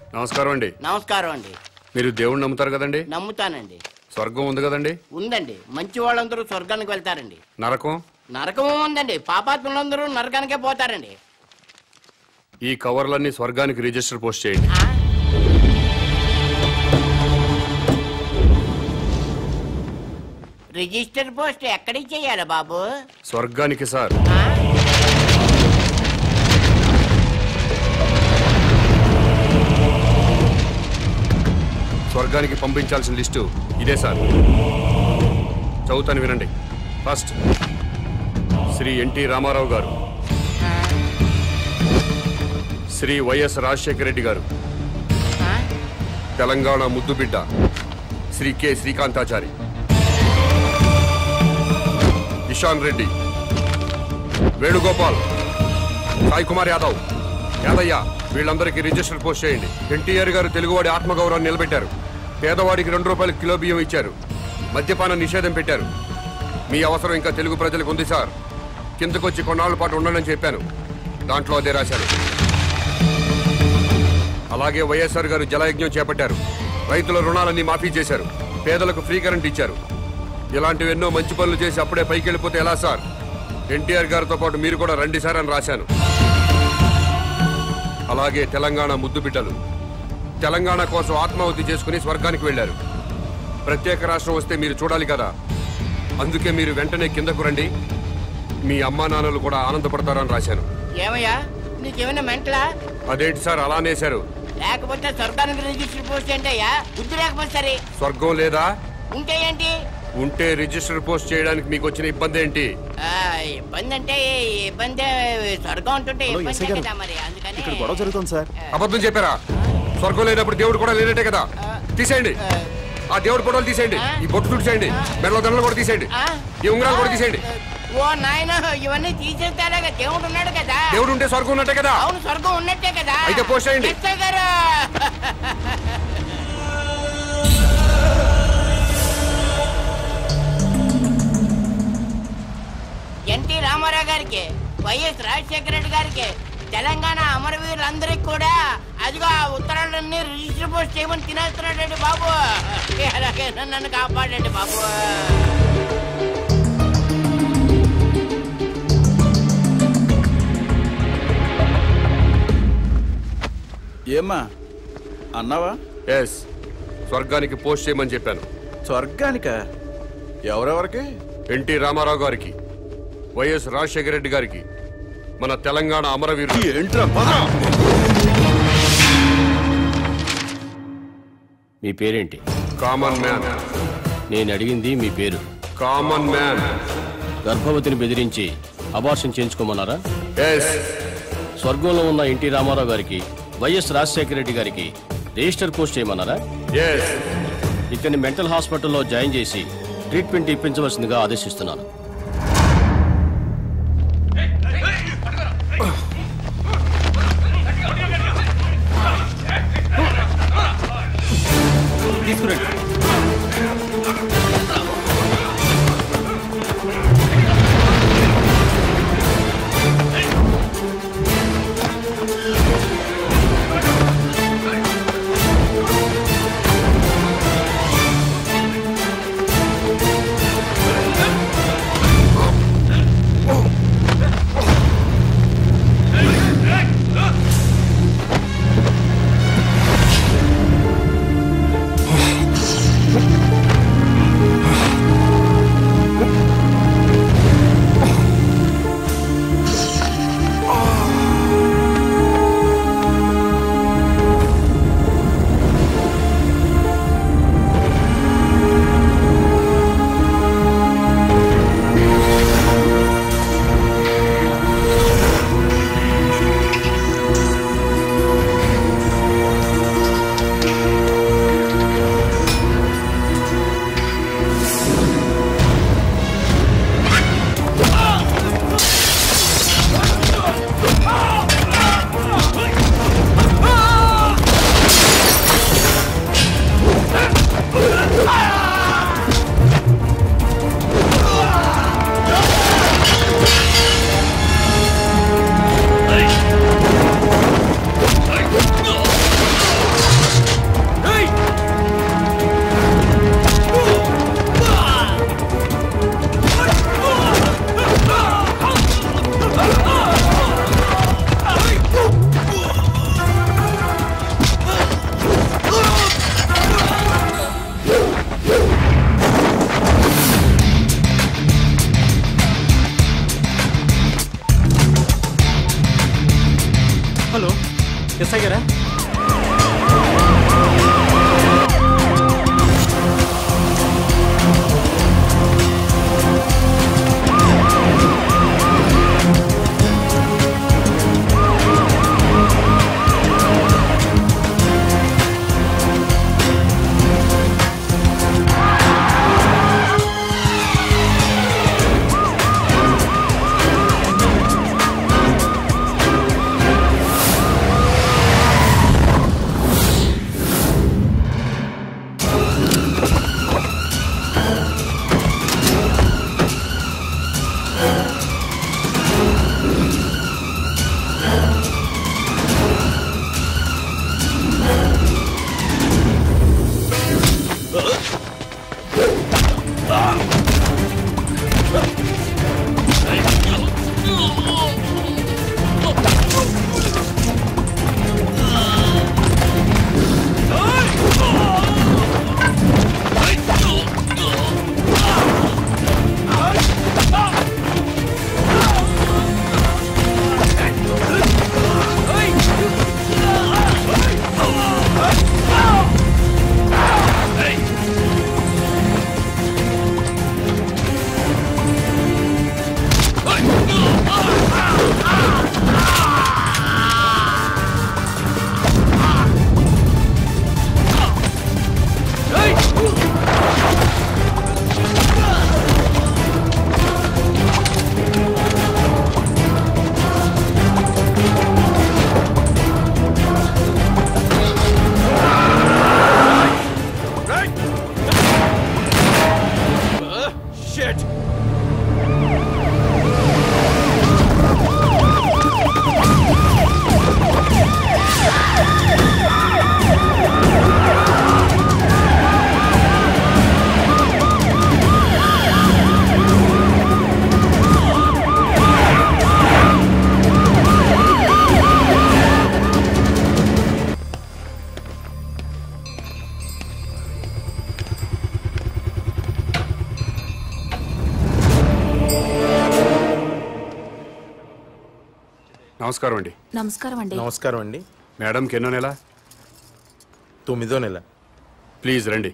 నమస్కారం అండి నమస్కారం అండి మీరు దేవుణ్ణి నమ్ముతారు కదండి నమ్ముతానండి స్వర్గం ఉంది కదండి ఉందండి మంచి వాళ్ళందరూ స్వర్గానికి వెళ్తారండి నరకం నరకము ఉందండి పాపాత్ములందరూ నరకానికే పోతారండి ఈ కవర్లన్నీ స్వర్గానికి రిజిస్టర్ పోస్ట్ చేయండి ఆ? రిజిస్టర్ పోస్ట్ ఎక్కడికి చెయ్యాలి బాబు స్వర్గానికి సార్ ఆ? స్వర్గానికి పంపించాల్సిన లిస్టు ఇదే సార్ చదువుతాను వినండి ఫస్ట్ శ్రీ ఎన్టీ రామారావు గారు శ్రీ వైఎస్ రాజశేఖర రెడ్డి గారు ఆ? తెలంగాణ ముద్దుబిడ్డ శ్రీ కె శ్రీకాంతాచారి ఇషాన్ రెడ్డి వేణుగోపాల్ సాయి కుమార్ యాదవ్ యాదయ్య వీళ్ళందరికీ రిజిస్టర్ పోస్ట్ చేయండి ఎన్టీఆర్ గారు తెలుగువాడి ఆత్మగౌరవాన్ని నిలబెట్టారు పేదవాడికి రెండు రూపాయలు కిలో బియ్యం ఇచ్చారు మద్యపాన నిషేధం పెట్టారు మీ అవసరం ఇంకా తెలుగు ప్రజలకు ఉంది సార్ కిందకొచ్చి కొన్నాళ్ళ పాటు ఉండనని చెప్పాను దాంట్లో అదే రాశాను అలాగే వైఎస్ఆర్ గారు జలయజ్ఞం చేపట్టారు రైతుల రుణాలన్నీ మాఫీ చేశారు పేదలకు ఫ్రీ కరెంట్ ఇచ్చారు ఇలాంటివి ఎన్నో మంచి పనులు చేసి అప్పుడే పైకి వెళ్ళిపోతే ఎలా సార్ ఎన్టీఆర్ గారితో పాటు మీరు కూడా రండి సార్ అని రాశాను అలాగే తెలంగాణ ముద్దు బిడ్డలు తెలంగాణ కోసం ఆత్మాహుతి చేసుకుని స్వర్గానికి వెళ్ళారు ప్రత్యేక రాష్ట్రం వస్తే మీరు చూడాలి కదా అందుకే మీరు వెంటనే కిందకు రండి మీ అమ్మా నాన్నలు కూడా ఆనందపడతారని రాశాను ఏమయ్యా నీకేమైనా మెంటలా అదేంటి సార్ అలా అనేశారు లేకపోతే స్వర్గానికి రిజిస్టర్ పోస్ట్ ఏంటయ్యా బుద్ధి లేకపోతే సరే స్వర్గం లేదా ఉంటే ఏంటి ఉంటే రిజిస్టర్ పోస్ట్ చేయడానికి మీకు వచ్చిన ఇబ్బంది ఏంటి ఆ, ఇబ్బంది అంటే ఇబ్బంది స్వర్గం ఉంటుంటే హలో, ఇబ్బంది ఎస్ఐ గారు. కదా మరి అందుకని ఇక్కడ గొడవ జరుగుతుంది సార్ అబద్ధం చెప్పారా స్వర్గం లేనప్పుడు దేవుడు కూడా లేనట్టే కదా తీసేయండి ఆ దేవుడు ఫోటోలు తీసేయండి ఈ బొట్టు తుడిచేయండి మెడలో దండలు కూడా తీసేయండి ఆ? ఈ ఉంగరాలు కూడా తీసేయండి ఓ నాయన ఇవన్నీ తీసేస్తారా దేవుడు ఉన్నాడు కదా దేవుడు ఉంటే స్వర్గం ఉన్నట్టే కదా అవును స్వర్గం ఉన్నట్టే కదా అయితే పోస్ట్ చేయండి. ఎస్ఐ గారు ఎన్టీ రామారావు గారికి వైఎస్ రాజశేఖర రెడ్డి గారికి తెలంగాణ అమరవీరులందరికీ కూడా అదిగో ఆ ఉత్తరాలన్నీ రిజిస్టర్ పోస్ట్ చేయమని తినేస్తున్నాడండి బాబు అలాగే నన్ను కాపాడండి బాబు ఏమ్మా అన్నావా ఎస్ స్వర్గానికి పోస్ట్ చేయమని చెప్పాను స్వర్గానిక ఎవరెవరికి ఎన్టీ రామారావు గారికి వైఎస్ రాజశేఖర రెడ్డి గారికి మన తెలంగాణ అమరవీరుడు ఏంట్రా పద మీ పేరేంటి కామన్ మ్యాన్ నేను అడిగింది మీ పేరు కామన్ మ్యాన్ గర్భవతిని బెదిరించి అబార్షన్ చేయించుకోమన్నారా ఎస్ స్వర్గంలో ఉన్న ఎన్టీ రామారావు గారికి వైఎస్ రాజశేఖర రెడ్డి గారికి రిజిస్టర్ పోస్ట్ చేయమన్నారా ఎస్ ఇతన్ని మెంటల్ హాస్పిటల్లో జాయిన్ చేసి ట్రీట్మెంట్ ఇప్పించవలసిందిగా ఆదేశిస్తున్నాను తీసుకురండి నమస్కారం అండి నమస్కారం అండి నమస్కారం అండి మేడంకి ఎన్నో నెల తొమ్మిదో నెల ప్లీజ్ రండి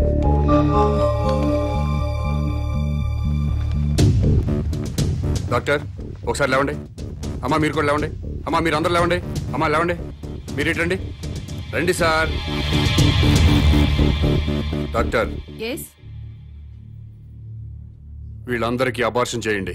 డాక్టర్ ఒకసారి లేవండి అమ్మా మీరు కూడా లేవండి అమ్మా మీరు అందరు లేవండి అమ్మా లేవండి మీరు ఇటు రండి రండి సార్ డాక్టర్ ఎస్ వీళ్ళందరికీ అబార్షన్ చేయండి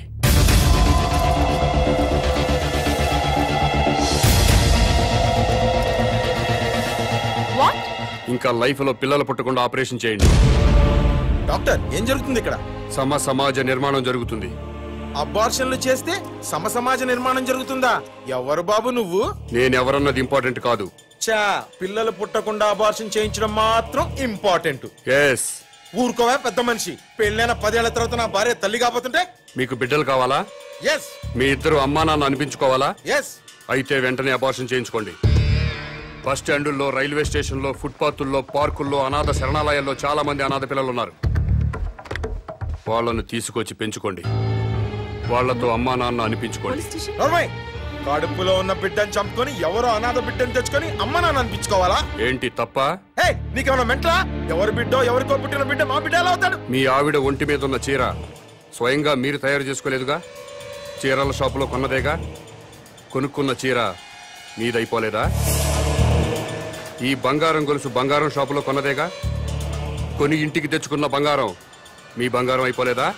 వాట్ ఇంకా లైఫ్లో పిల్లలు పుట్టకుండా ఆపరేషన్ చేయండి డాక్టర్ ఏం జరుగుతుంది ఇక్కడ సమ సమాజ నిర్మాణం జరుగుతుంది అబార్షన్లు చేస్తే సమ సమాజ నిర్మాణం జరుగుతుందా ఎవరు బాబు నువ్వు నేను ఎవరన్నది ఇంపార్టెంట్ కాదు చా పిల్లలు పుట్టకుండా అబార్షన్ చేయించడం మాత్రం ఇంపార్టెంట్ ఎస్ ఊరుకోవా పెద్ద మనిషి పెళ్ళైన పదేళ్ల తర్వాత నా భార్య తల్లి కాబోతుంటే మీకు బిడ్డలు కావాలా ఎస్ మీ ఇద్దరు అమ్మా నాన్న అనిపించుకోవాలా ఎస్ అయితే వెంటనే అబార్షన్ చేయించుకోండి బస్ స్టాండుల్లో రైల్వే స్టేషన్లో ఫుట్పాత్ల్లో పార్కుల్లో అనాథ శరణాలయాల్లో చాలా మంది అనాథ పిల్లలు ఉన్నారు వాళ్ళను తీసుకొచ్చి పెంచుకోండి వాళ్ళతో అమ్మా నాన్న అనిపించుకోండి పోలీస్ స్టేషన్ నోర్మయ్ కడుపులో ఉన్న బిడ్డని చంపుకొని ఎవరో అనాథ బిడ్డని తెచ్చుకొని అమ్మ నాన్న అనిపించుకోవాలా ఏంటి తప్ప హే నీకేమన్నా మెంట్లా ఎవరి బిడ్డో ఎవరికో పుట్టిన బిడ్డ మా బిడ్డ ఎలా అవుతాడు మీ ఆవిడ ఒంటి మీద ఉన్న చీర స్వయంగా మీరు తయారు చేసుకోలేదుగా చీరల షాపులో కొన్నదేగా కొనుక్కున్న చీర మీదైపోలేదా ఈ బంగారం గొలుసు బంగారం షాపులో కొన్నదేగా కొని ఇంటికి తెచ్చుకున్న బంగారం మీ బంగారం అయిపోలేదా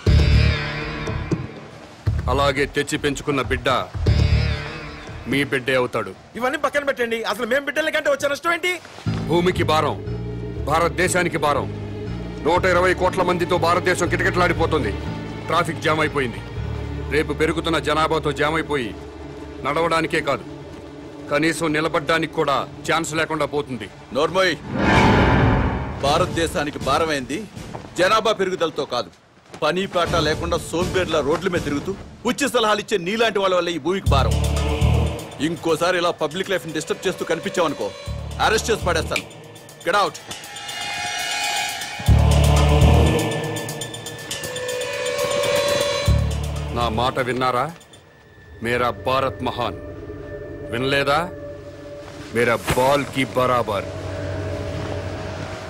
అలాగే తెచ్చి పెంచుకున్న బిడ్డ మీ బిడ్డే అవుతాడు ఇవన్నీ పక్కన పెట్టండి అసలు మేము బిడ్డల కంటే వచ్చే నష్టం ఏంటి భూమికి భారం భారతదేశానికి భారం నూట ఇరవై కోట్ల మందితో భారతదేశం కిటకిటలాడిపోతుంది ట్రాఫిక్ జామ్ అయిపోయింది రేపు పెరుగుతున్న జనాభాతో జామ్ అయిపోయి నడవడానికే కాదు కనీసం నిలబడ్డానికి కూడా ఛాన్స్ లేకుండా పోతుంది నోర్మోయ్ భారతదేశానికి భారమైంది జనాభా పెరుగుదలతో కాదు పని పాట లేకుండా సోంబేర్ల రోడ్ల మీద తిరుగుతూ ఉచ్చి సలహాలు ఇచ్చే నీలాంటి వాళ్ళ వల్ల ఈ భూమికి భారం ఇంకోసారి ఇలా పబ్లిక్ లైఫ్ డిస్టర్బ్ చేస్తూ కనిపించావనుకో అరెస్ట్ చేసి పడేస్తాను గెట్ అవుట్ నా మాట విన్నారా మేరా భారత్ మహాన్ వినలేదా మేరా బాల్ కి బరాబర్